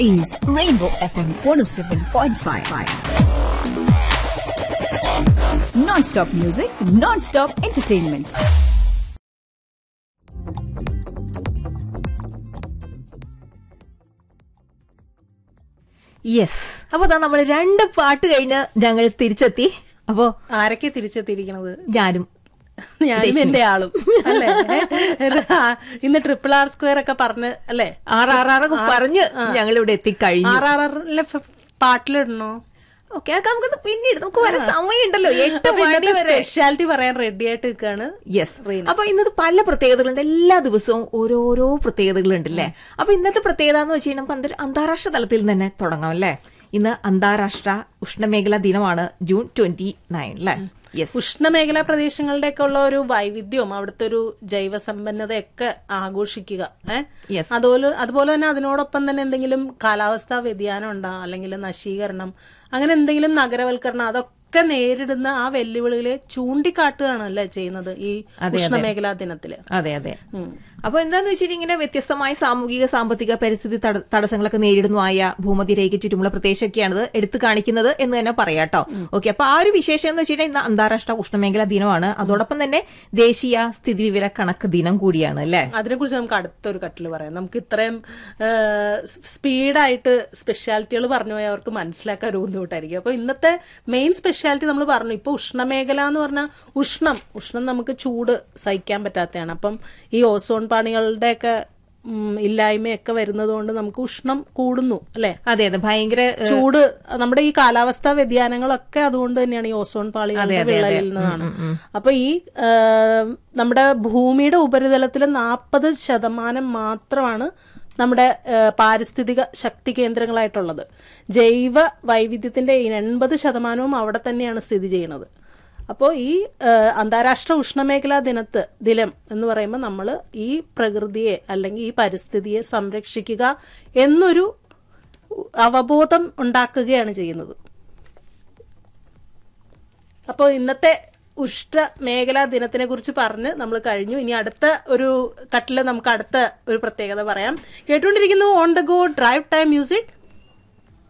is Rainbow FM 107.5. Non-stop music, non-stop entertainment. Yes അപ്പൊ ദാ നമ്മൾ രണ്ട് പാട്ട് കഴിഞ്ഞ് ഞങ്ങൾ തിരിച്ചെത്തി അപ്പോ ആരൊക്കെ തിരിച്ചെത്തിയിരിക്കണത് ഞാനും ഞാനും എന്റെ ആളും അല്ലേ ഇന്ന് ട്രിപ്പിൾ ആർ സ്ക്വയർ ഒക്കെ പറഞ്ഞ് അല്ലേ ആറ് ആറ് ആറൊക്കെ പറഞ്ഞ് ഞങ്ങൾ ഇവിടെ എത്തിക്കഴിഞ്ഞു ആർ ആർ ആറിലെ പാട്ടിലിടണോ ഓക്കെ അതൊക്കെ നമുക്കൊന്ന് പിന്നീട് നമുക്ക് വരെ സമയമുണ്ടല്ലോ എട്ട് മണി വരെ സ്പെഷ്യാലിറ്റി പറയാൻ റെഡി ആയിട്ട് നിൽക്കാണ് യെസ് അപ്പൊ ഇന്നത്തെ പല പ്രത്യേകതകളുണ്ട് എല്ലാ ദിവസവും ഓരോരോ പ്രത്യേകതകളുണ്ട് അല്ലേ അപ്പൊ ഇന്നത്തെ പ്രത്യേകത എന്ന് വെച്ച് കഴിഞ്ഞാൽ നമുക്ക് അന്തര- അന്താരാഷ്ട്ര തലത്തിൽ തന്നെ തുടങ്ങാം അല്ലേ ഇന്ന് അന്താരാഷ്ട്ര ഉഷ്ണമേഖലാ ദിനമാണ് ജൂൺ ട്വന്റി നയൻ അല്ലേ യെസ് ഉഷ്ണമേഖലാ പ്രദേശങ്ങളുടെ ഒക്കെ ഉള്ള ഒരു വൈവിധ്യവും അവിടുത്തെ ഒരു ജൈവ സമ്പന്നതയൊക്കെ ആഘോഷിക്കുക ഏഹ് Yes. അതുപോലെ അതുപോലെ തന്നെ അതിനോടൊപ്പം തന്നെ എന്തെങ്കിലും കാലാവസ്ഥാ വ്യതിയാനം ഉണ്ടാ അല്ലെങ്കിൽ നശീകരണം അങ്ങനെ എന്തെങ്കിലും നഗരവൽക്കരണം അതൊക്കെ നേരിടുന്ന ആ വെല്ലുവിളികളെ ചൂണ്ടിക്കാട്ടുകയാണ് അല്ലേ ചെയ്യുന്നത് ഈ ഉഷ്ണമേഖലാ ദിനത്തില് അതെ അതെ അപ്പൊ എന്താന്ന് വെച്ചിട്ടുണ്ടെങ്കിൽ ഇങ്ങനെ വ്യത്യസ്തമായ സാമൂഹിക സാമ്പത്തിക പരിസ്ഥിതി തട- തടസ്സങ്ങളൊക്കെ നേരിടുന്നതായ ഭൂമധ്യരേഖ ചുറ്റുമുള്ള പ്രദേശമൊക്കെയാണിത് എടുത്തു കാണിക്കുന്നത് എന്ന് തന്നെ പറയാട്ടോ ഓക്കെ അപ്പൊ ആ ഒരു വിശേഷം എന്ന് വെച്ചിട്ടുണ്ടെങ്കിൽ ഇന്ന് അന്താരാഷ്ട്ര ഉഷ്ണമേഖലാ ദിനമാണ് അതോടൊപ്പം തന്നെ ദേശീയ സ്ഥിതിവിവര കണക്ക് ദിനം കൂടിയാണ് അല്ലേ അതിനെക്കുറിച്ച് നമുക്ക് അടുത്തൊരു കട്ടിൽ പറയാം നമുക്ക് ഇത്രയും സ്പീഡായിട്ട് സ്പെഷ്യാലിറ്റികൾ പറഞ്ഞു പോയാൽ അവർക്ക് മനസ്സിലാക്കാൻ ഒരു ബുദ്ധിമുട്ടായിരിക്കും അപ്പൊ ഇന്നത്തെ മെയിൻ സ്പെഷ്യാലിറ്റി നമ്മൾ പറഞ്ഞു ഇപ്പൊ ഉഷ്ണമേഖല എന്ന് പറഞ്ഞാൽ ഉഷ്ണം ഉഷ്ണം നമുക്ക് ചൂട് സഹിക്കാൻ പറ്റാത്തതാണ് അപ്പം ഈ ഓസോൺ പാണികളുടെയൊക്കെ ഉം, ഇല്ലായ്മയൊക്കെ വരുന്നത് കൊണ്ട് നമുക്ക് ഉഷ്ണം കൂടുന്നു അല്ലെ അതെ അതെ ഭയങ്കര ഏഹ്, ചൂട് നമ്മുടെ ഈ കാലാവസ്ഥാ വ്യതിയാനങ്ങളൊക്കെ അതുകൊണ്ട് തന്നെയാണ് ഈ ഓസോൺ പാളികളുടെ വിള്ളലിൽ നിന്നാണ് അപ്പൊ ഈ ആ, നമ്മുടെ ഭൂമിയുടെ ഉപരിതലത്തിൽ നാൽപ്പത് ശതമാനം മാത്രമാണ് നമ്മുടെ ആ, പാരിസ്ഥിതിക ശക്തി കേന്ദ്രങ്ങളായിട്ടുള്ളത് ജൈവ വൈവിധ്യത്തിന്റെ എൺപത് ശതമാനവും അവിടെ തന്നെയാണ് സ്ഥിതി ചെയ്യുന്നത് അപ്പോൾ ഈ ആ, അന്താരാഷ്ട്ര ഉഷ്ണമേഖലാ ദിനത്ത് ദിനം എന്ന് പറയുമ്പോൾ നമ്മൾ ഈ പ്രകൃതിയെ അല്ലെങ്കിൽ ഈ പരിസ്ഥിതിയെ സംരക്ഷിക്കുക എന്നൊരു അവബോധം ഉണ്ടാക്കുകയാണ് ചെയ്യുന്നത് അപ്പോൾ ഇന്നത്തെ ഉഷ്ട മേഖലാ ദിനത്തിനെ കുറിച്ച് പറഞ്ഞ് നമ്മൾ കഴിഞ്ഞു ഇനി അടുത്ത ഒരു കട്ടില് നമുക്ക് അടുത്ത ഒരു പ്രത്യേകത പറയാം കേട്ടുകൊണ്ടിരിക്കുന്നു on the go drive time music